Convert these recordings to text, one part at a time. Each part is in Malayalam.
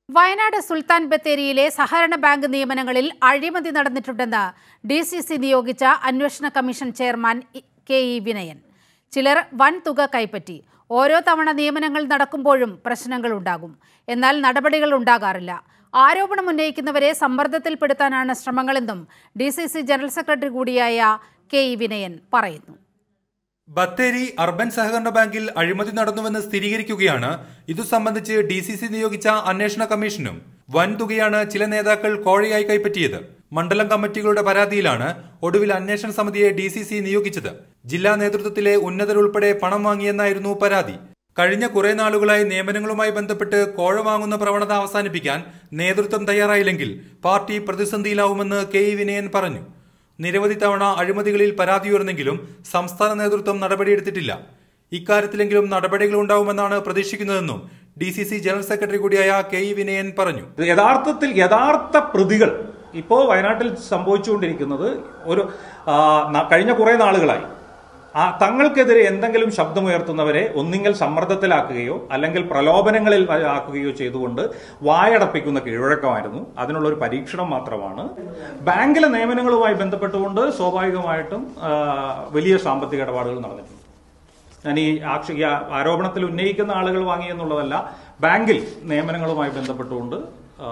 വയനാട് സുൽത്താൻ ബത്തേരിയിലെ സഹകരണ ബാങ്ക് നിയമനങ്ങളിൽ അഴിമതി നടന്നിട്ടുണ്ടെന്ന് ഡി സി സി നിയോഗിച്ച അന്വേഷണ commission chairman E- K E Vinayan ചിലർ വൻ തുക കൈപ്പറ്റി ഓരോ തവണ നിയമനങ്ങൾ നടക്കുമ്പോഴും പ്രശ്നങ്ങൾ ഉണ്ടാകും എന്നാൽ നടപടികൾ ഉണ്ടാകാറില്ല ആരോപണം ഉന്നയിക്കുന്നവരെ സമ്മർദ്ദത്തിൽപ്പെടുത്താനാണ് ശ്രമങ്ങളെന്നും D C C general secretary കൂടിയായ കെ ഇ വിനയൻ പറയുന്നു ബത്തേരി അർബൻ സഹകരണ ബാങ്കിൽ അഴിമതി നടന്നുവെന്ന് സ്ഥിരീകരിക്കുകയാണ് ഇതു സംബന്ധിച്ച് ഡി സി സി നിയോഗിച്ച അന്വേഷണ കമ്മീഷനും വൻ തുകയാണ് ചില നേതാക്കൾ കോഴയായി കൈപ്പറ്റിയത് മണ്ഡലം കമ്മിറ്റികളുടെ പരാതിയിലാണ് ഒടുവിൽ അന്വേഷണ സമിതിയെ ഡി സി സി നിയോഗിച്ചത് ജില്ലാ നേതൃത്വത്തിലെ ഉന്നതരുൾപ്പെടെ പണം വാങ്ങിയെന്നായിരുന്നു പരാതി കഴിഞ്ഞ കുറെ നാളുകളായി നിയമനങ്ങളുമായി ബന്ധപ്പെട്ട് കോഴ വാങ്ങുന്ന പ്രവണത അവസാനിപ്പിക്കാൻ നേതൃത്വം തയ്യാറായില്ലെങ്കിൽ പാർട്ടി പ്രതിസന്ധിയിലാവുമെന്ന് കെ ഇ വിനയൻ പറഞ്ഞു നിരവധി തവണ അഴിമതികളിൽ പരാതിയുയർന്നെങ്കിലും സംസ്ഥാന നേതൃത്വം നടപടിയെടുത്തിട്ടില്ല ഇക്കാര്യത്തിലെങ്കിലും നടപടികൾ ഉണ്ടാവുമെന്നാണ് പ്രതീക്ഷിക്കുന്നതെന്നും D C C general secretary കൂടിയായ കെ ഇ വിനയൻ പറഞ്ഞു ഇത് യഥാർത്ഥത്തിൽ യഥാർത്ഥ പ്രതികൾ ഇപ്പോൾ വയനാട്ടിൽ സംഭവിച്ചുകൊണ്ടിരിക്കുന്നത് ഒരു ആ, ന- കഴിഞ്ഞ കുറെ നാളുകളായി ആ തങ്ങൾക്കെതിരെ എന്തെങ്കിലും ശബ്ദമുയർത്തുന്നവരെ ഒന്നിങ്കൽ സമ്മർദ്ദത്തിലാക്കുകയോ അല്ലെങ്കിൽ പ്രലോഭനങ്ങളിൽ ആക്കുകയോ ചെയ്തുകൊണ്ട് വായടപ്പിക്കുന്ന കീഴ്വഴക്കമായിരുന്നു അതിനുള്ള ഒരു പരീക്ഷണം മാത്രമാണ് ബാങ്കിലെ നിയമനങ്ങളുമായി ബന്ധപ്പെട്ടുകൊണ്ട് സ്വാഭാവികമായിട്ടും ആ, വലിയ സാമ്പത്തിക ഇടപാടുകൾ നടന്നിട്ടുണ്ട് ഞാൻ ഈ ആക്ഷ ഈ ആരോപണത്തിൽ ഉന്നയിക്കുന്ന ആളുകൾ വാങ്ങി എന്നുള്ളതല്ല ബാങ്കിൽ നിയമനങ്ങളുമായി ബന്ധപ്പെട്ടുകൊണ്ട് ആ,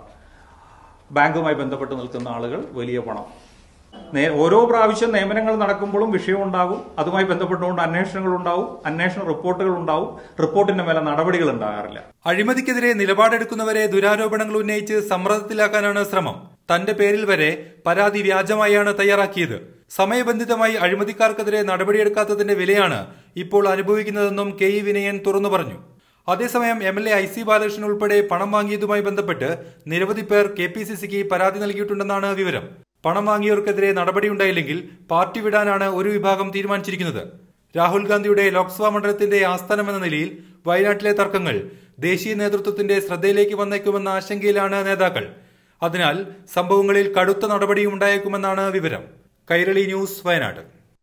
ബാങ്കുമായി ബന്ധപ്പെട്ട് നിൽക്കുന്ന ആളുകൾ വലിയ പണം നേ- ഓരോ പ്രാവശ്യം നിയമനങ്ങൾ നടക്കുമ്പോഴും വിഷയമുണ്ടാകും അതുമായി ബന്ധപ്പെട്ടുകൊണ്ട് അന്വേഷണങ്ങൾ ഉണ്ടാവും അന്വേഷണ റിപ്പോർട്ടുകൾ ഉണ്ടാവും റിപ്പോർട്ടിന്റെ മേലെ നടപടികൾ ഉണ്ടാകാറില്ല അഴിമതിക്കെതിരെ നിലപാടെടുക്കുന്നവരെ ദുരാരോപണങ്ങൾ ഉന്നയിച്ച് സമ്മർദ്ദത്തിലാക്കാനാണ് ശ്രമം തന്റെ പേരിൽ വരെ പരാതി വ്യാജമായാണ് തയ്യാറാക്കിയത് സമയബന്ധിതമായി അഴിമതിക്കാർക്കെതിരെ നടപടിയെടുക്കാത്തതിന്റെ വിലയാണ് ഇപ്പോൾ അനുഭവിക്കുന്നതെന്നും കെ ഇ വിനയൻ തുറന്നു പറഞ്ഞു അതേസമയം M L A I C Balakrishnan ഉൾപ്പെടെ പണം വാങ്ങിയതുമായി ബന്ധപ്പെട്ട് നിരവധി പേർ കെ പി സി സിക്ക് പരാതി നൽകിയിട്ടുണ്ടെന്നാണ് വിവരം പണം വാങ്ങിയവർക്കെതിരെ നടപടിയുണ്ടായില്ലെങ്കിൽ പാർട്ടി വിടാനാണ് ഒരു വിഭാഗം തീരുമാനിച്ചിരിക്കുന്നത് രാഹുൽ ഗാന്ധിയുടെ ലോക്സഭാ മണ്ഡലത്തിന്റെ ആസ്ഥാനമെന്ന നിലയിൽ വയനാട്ടിലെ തർക്കങ്ങൾ ദേശീയ നേതൃത്വത്തിന്റെ ശ്രദ്ധയിലേക്ക് വന്നേക്കുമെന്ന ആശങ്കയിലാണ് നേതാക്കൾ അതിനാൽ സംഭവങ്ങളിൽ കടുത്ത നടപടിയും ഉണ്ടായേക്കുമെന്നാണ് വിവരം കൈരളി ന്യൂസ് വയനാട്